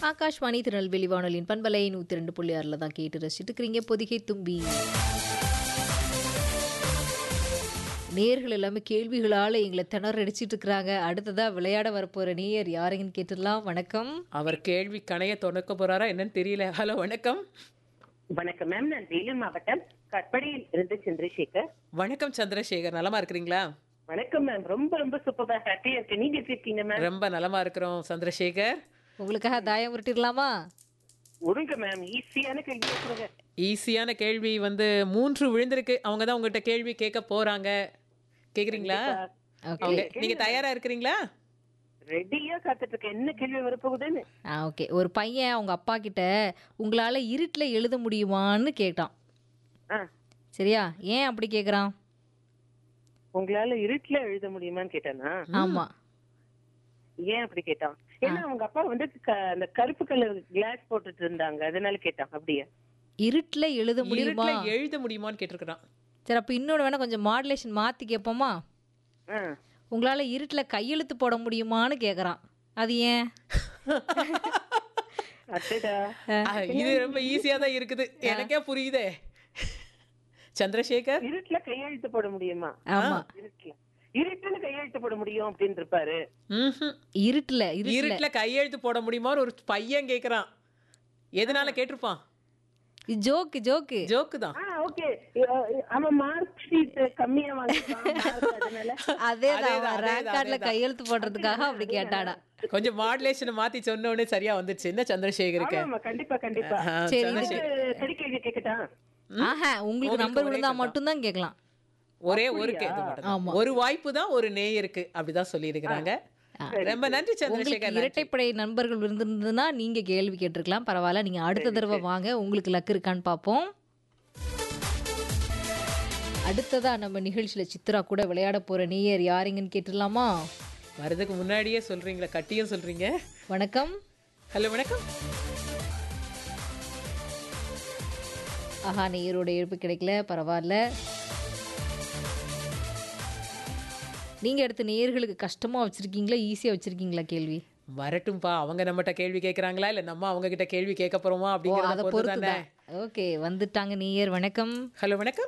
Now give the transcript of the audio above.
ஆகாஷ்வாணி திருநெல்வேலி வானொலியின் பண்பலை நூற்றி ரெண்டு புள்ளி ஆறில் தான் கேட்டு ரசிச்சுட்டு இருக்கிறீங்க பொதிகை தும்பி நேர்கள் எல்லாமே கேள்விகளால் எங்களை திணறடிச்சிட்டு இருக்கிறாங்க அடுத்ததா விளையாட வரப்போகிற நேயர் யாரையும் கேட்டுடலாம் வணக்கம் அவர் கேள்வி கணைய தொடக்க போறாரா என்னன்னு தெரியல ஹலோ வணக்கம் வணக்கம் மேம் நான் வேலூர் மாவட்டம் கட்படியில் இருந்து சந்திரசேகர் வணக்கம் சந்திரசேகர் நலமா இருக்கிறீங்களா வணக்கம் மேம் ரொம்ப ரொம்ப சூப்பரா ஹாப்பியா இருக்கு நீங்க எப்படி இருக்கீங்க மேம் ரொம்ப நலமா இருக்கிறோம் சந்திரசேகர் உங்களுக்காக தாயம் உருட்டிடலாமா ஒழுங்க மேம் ஈஸியான கேள்வி கேட்குறேங்க ஈஸியான கேள்வி வந்து மூன்று விழுந்திருக்கு அவங்க தான் உங்ககிட்ட கேள்வி கேட்க போறாங்க கேக்குறீங்களா ஓகே அவங்க நீங்க தயாரா இருக்கிறீங்களா ரெடியா காத்துட்டு இருக்கேன் என்ன கேள்வி வரப்போகுதுன்னு ஆ ஓகே ஒரு பையன் அவங்க அப்பா கிட்ட உங்களால் இருட்டில் எழுத முடியுமான்னு கேட்டான் ஆ சரியா ஏன் அப்படி கேட்குறான் உங்களால இருட்டுல எழுத முடியுமான்னு கேட்டானா ஆமாம் ஏன் அப்படி கேட்டான் ஏன்னா அவங்க அப்பா வந்து க- அந்த கருப்பு கலர் கிளாஸ் போட்டுட்டு இருந்தாங்க அதனால கேட்டான் அப்படியே இருட்டில் எழுத முடியுமா இருட்டுல எழுத முடியுமான்னு கேட்டிருக்கிறான் சரி அப்போ இன்னொன்று வேணால் கொஞ்சம் மாடுலேஷன் மாற்றி கேட்போமா ஆ உங்களால் இருட்டில் கையெழுத்து போட முடியுமான்னு கேட்குறான் அது ஏன் அட்டடா ஆ, இது ரொம்ப ஈஸியா தான் இருக்குது எனக்கே புரியுதே சந்திரசேகர் இருட்டுல கையெழுத்து போட முடியுமா ஆமாம் இருட்டுல இருட்டுல கையெழுத்து போட முடியும் அப்படின்னு இருப்பாரு ம்ஹும். இருட்டில் இருட்டில் இருட்டுல கையெழுத்து போட முடியுமான்னு ஒரு பையன் கேக்குறான் எதனால கேட்டிருப்பான் ஜோக்கு ஜோக்கு ஜோக்கு தான் ஆ ஓகே அவன் மார்க் ஷீட் கம்மியா வாங்கிருக்கான் mark அதனால அதே தான் அதேதான், ரேங்க் அதேதான், கார்டில் அதேதான். கையெழுத்து போடுறதுக்காக அப்படி கேட்டாடா கொஞ்சம் மாடுலேஷனை மாத்தி சொன்ன உடனே சரியா வந்துருச்சு என்ன சந்திரசேகருக்கு ஆமா கண்டிப்பா கண்டிப்பா ஆ, சரி, சந்திரசேகர் இது சரி கேள்வி கேக்கட்டா ஆஹா உங்களுக்கு உங்களுக்கு நம்பர் ஒரே விழுந்தா கட்டம். மட்டும்தான் கேட்கலாம் ஒரே ஒரு கேது மட்டும் ஒரு வாய்ப்பு தான் ஒரு நேயருக்கு அப்படிதான் சொல்லி இருக்கிறாங்க ரொம்ப நன்றி உங்களுக்கு சந்திரசேகர் நன்றி. இரட்டைப்படை நண்பர்கள் இருந்திருந்ததுன்னா நீங்க கேள்வி கேட்டிருக்கலாம் பரவாயில்ல நீங்க அடுத்த தடவை வாங்க உங்களுக்கு லக் இருக்கான்னு பார்ப்போம் அடுத்ததா நம்ம நிகழ்ச்சியில சித்ரா கூட விளையாட போற நேயர் யாருங்கன்னு கேட்டுடலாமா வரதுக்கு முன்னாடியே சொல்றீங்களா கட்டியும் சொல்றீங்க வணக்கம் ஹலோ வணக்கம் ஆஹா நேயரோட இழப்பு கிடைக்கல பரவாயில்ல நீங்க அடுத்த நேயர்களுக்கு கஷ்டமா வச்சிருக்கீங்களா ஈஸியா வச்சிருக்கீங்களா கேள்வி வரட்டும்பா அவங்க நம்மகிட்ட கேள்வி கேக்குறாங்களா இல்ல நம்ம அவங்க கிட்ட கேள்வி கேட்க போறோமா ஓ அப்படிங்கறத அதை பொறுத்து பொறுத்து தானே தான் ஓகே வந்துட்டாங்க நேயர் வணக்கம் ஹலோ வணக்கம்